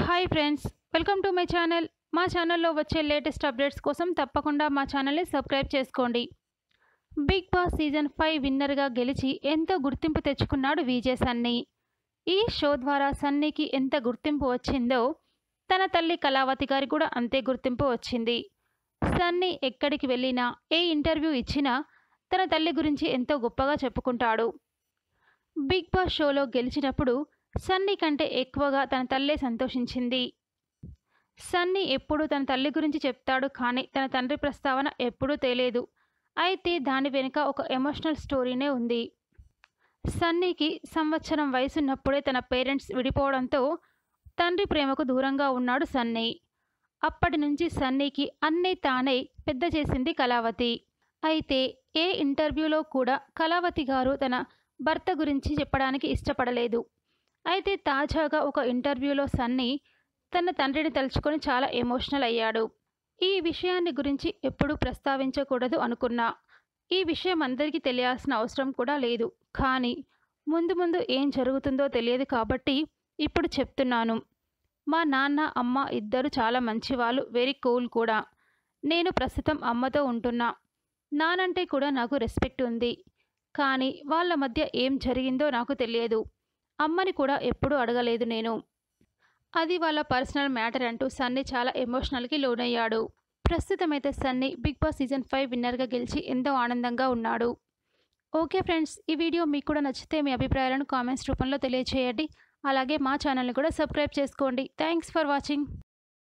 hi friends welcome to my channel మా ఛానల్లో వచ్చే లేటెస్ట్ అప్డేట్స్ కోసం తప్పకుండా మా ఛానల్ని సబ్స్క్రైబ్ చేసుకోండి బిగ్ బాస్ సీజన్ ఫైవ్ విన్నర్గా గెలిచి ఎంతో గుర్తింపు తెచ్చుకున్నాడు విజయ్ సన్నీ ఈ షో ద్వారా సన్నీకి ఎంత గుర్తింపు వచ్చిందో తన తల్లి కళావతి గారికి కూడా అంతే గుర్తింపు వచ్చింది సన్నీ ఎక్కడికి వెళ్ళినా ఏ ఇంటర్వ్యూ ఇచ్చినా తన తల్లి గురించి ఎంతో గొప్పగా చెప్పుకుంటాడు బిగ్ బాస్ షోలో గెలిచినప్పుడు సన్నీ కంటే ఎక్కువగా తన తల్లే సంతోషించింది సన్నీ ఎప్పుడూ తన తల్లి గురించి చెప్తాడు కానీ తన తండ్రి ప్రస్తావన ఎప్పుడూ తేలేదు అయితే దాని వెనుక ఒక ఎమోషనల్ స్టోరీనే ఉంది సన్నీకి సంవత్సరం వయసున్నప్పుడే తన పేరెంట్స్ విడిపోవడంతో తండ్రి ప్రేమకు దూరంగా ఉన్నాడు సన్నీ అప్పటి నుంచి సన్నీకి అన్నీ తానే పెద్ద చేసింది కళావతి అయితే ఏ ఇంటర్వ్యూలో కూడా కళావతి గారు తన భర్త గురించి చెప్పడానికి ఇష్టపడలేదు అయితే తాజాగా ఒక ఇంటర్వ్యూలో సన్నీ తన తండ్రిని తలుచుకొని చాలా ఎమోషనల్ అయ్యాడు ఈ విషయాన్ని గురించి ఎప్పుడూ ప్రస్తావించకూడదు అనుకున్నా ఈ విషయం అందరికీ తెలియాల్సిన అవసరం కూడా లేదు కానీ ముందు ముందు ఏం జరుగుతుందో తెలియదు కాబట్టి ఇప్పుడు చెప్తున్నాను మా నాన్న అమ్మ ఇద్దరు చాలా మంచివాళ్ళు వెరీ కూల్ కూడా నేను ప్రస్తుతం అమ్మతో ఉంటున్నా నానంటే కూడా నాకు రెస్పెక్ట్ ఉంది కానీ వాళ్ళ మధ్య ఏం జరిగిందో నాకు తెలియదు అమ్మని కూడా ఎప్పుడూ అడగలేదు నేను అది వాళ్ళ పర్సనల్ మ్యాటర్ అంటూ సన్నీ చాలా ఎమోషనల్కి లోనయ్యాడు ప్రస్తుతం అయితే Sunny Bigg Boss season five విన్నర్గా గెలిచి ఎంతో ఆనందంగా ఉన్నాడు ఓకే ఫ్రెండ్స్ ఈ వీడియో మీకు కూడా నచ్చితే మీ అభిప్రాయాలను కామెంట్స్ రూపంలో తెలియజేయండి అలాగే మా ఛానల్ని కూడా సబ్స్క్రైబ్ చేసుకోండి థ్యాంక్స్ ఫర్ వాచింగ్